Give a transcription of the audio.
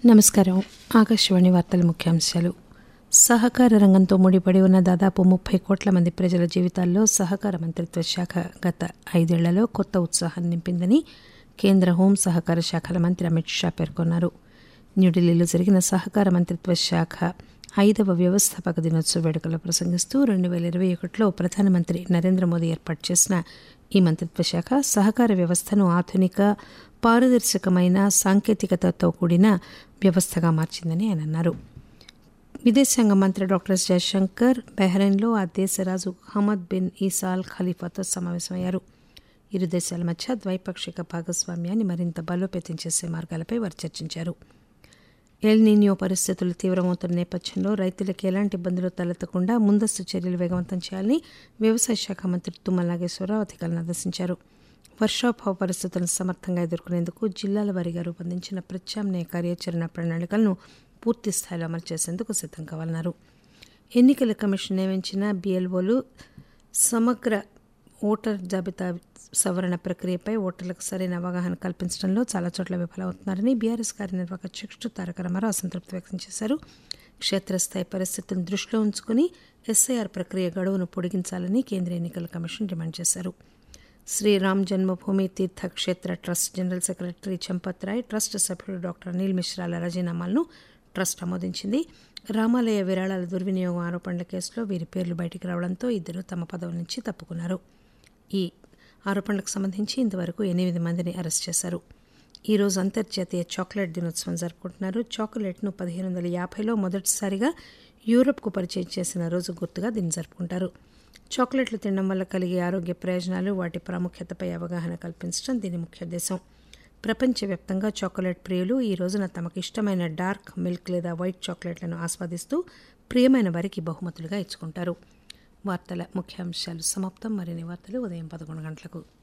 నమస్కారం ఆకాశవాణి వార్తల ముఖ్యాంశాలు సహకార రంగంతో ముడిపడి ఉన్న దాదాపు ముప్పై కోట్ల మంది ప్రజల జీవితాల్లో సహకార మంత్రిత్వ శాఖ గత ఐదేళ్లలో కొత్త ఉత్సాహాన్ని నింపిందని కేంద్ర హోం సహకార శాఖల మంత్రి అమిత్ షా పేర్కొన్నారు న్యూఢిల్లీలో జరిగిన సహకార మంత్రిత్వ శాఖ ఐదవ వ్యవస్థాపక దినోత్సవ వేడుకల్లో ప్రసంగిస్తూ రెండు వేల ఇరవై ఒకటిలో ప్రధానమంత్రి నరేంద్ర మోదీ ఏర్పాటు చేసిన ఈ మంత్రిత్వ శాఖ సహకార వ్యవస్థను ఆధునిక పారదర్శకమైన సాంకేతికతతో కూడిన వ్యవస్థగా మార్చిందని ఆయన అన్నారు విదేశాంగ మంత్రి డాక్టర్ ఎస్ జయశంకర్ బహ్రెయిన్లో ఆ దేశ రాజు హమద్ బిన్ ఈసాల్ ఖలీఫాతో సమావేశమయ్యారు ఇరు దేశాల మధ్య ద్వైపాక్షిక భాగస్వామ్యాన్ని మరింత బలోపేతం చేసే మార్గాలపై వారు చర్చించారు ఎల్ నీనియో పరిస్థితులు తీవ్రమవుతున్న నేపథ్యంలో రైతులకు ఎలాంటి ఇబ్బందులు తలెత్తకుండా ముందస్తు చర్యలు వేగవంతం చేయాలని వ్యవసాయ శాఖ మంత్రి తుమ్మల నాగేశ్వరరావు అధికారులను ఆదేశించారు వర్షాభావ పరిస్థితులను సమర్థంగా ఎదుర్కొనేందుకు జిల్లాల వారీగా రూపొందించిన ప్రత్యామ్నాయ కార్యాచరణ ప్రణాళికలను పూర్తి స్థాయిలో అమలు చేసేందుకు సిద్దం కావాలన్నారు ఎన్నికల కమిషన్ నియమించిన బీఎల్ఓలు సమగ్ర ఓటర్ జాబితా సవరణ ప్రక్రియపై ఓటర్లకు సరైన అవగాహన కల్పించడంలో చాలా చోట్ల విఫలమవుతున్నారని బీఆర్ఎస్ కార్యనిర్వాహక అధ్యక్షుడు తారక రామారావు అసంతృప్తి వ్యక్తం చేశారు క్షేత్రస్థాయి పరిస్థితులను దృష్టిలో ఉంచుకుని ఎస్ఐఆర్ ప్రక్రియ గడువును పొడిగించాలని కేంద్ర ఎన్నికల కమిషన్ డిమాండ్ చేశారు Sriram Janmabhoomi Teerth Kshetra trust general secretary Champat Rai trust సభ్యుడు డాక్టర్ అనిల్ మిశ్రాల రాజీనామాలను ట్రస్ట్ ఆమోదించింది రామాలయ విరాళాల దుర్వినియోగం ఆరోపణల కేసులో వీరి పేర్లు బయటికి రావడంతో ఇద్దరు తమ పదవుల నుంచి తప్పుకున్నారు ఈ ఆరోపణలకు సంబంధించి ఇంతవరకు ఎనిమిది మందిని అరెస్ట్ చేశారు ఈ రోజు అంతర్జాతీయ చాక్లెట్ దినోత్సవం జరుపుకుంటున్నారు చాక్లెట్ను పదిహేను వందల యాభైలో మొదటిసారిగా యూరప్కు పరిచయం చేసిన రోజు గుర్తుగా దీన్ని జరుపుకుంటారు చాక్లెట్లు తినడం వల్ల కలిగే ఆరోగ్య ప్రయోజనాలు వాటి ప్రాముఖ్యతపై అవగాహన కల్పించడం దీని ముఖ్య ఉద్దేశం ప్రపంచవ్యాప్తంగా చాక్లెట్ ప్రియులు ఈ రోజున తమకు ఇష్టమైన డార్క్ మిల్క్ లేదా వైట్ చాక్లెట్లను ఆస్వాదిస్తూ ప్రియమైన వారికి బహుమతులుగా ఇచ్చుకుంటారు వార్తల ముఖ్యాంశాలు సమాప్తం మరిన్ని వార్తలు ఉదయం పదకొండు గంటలకు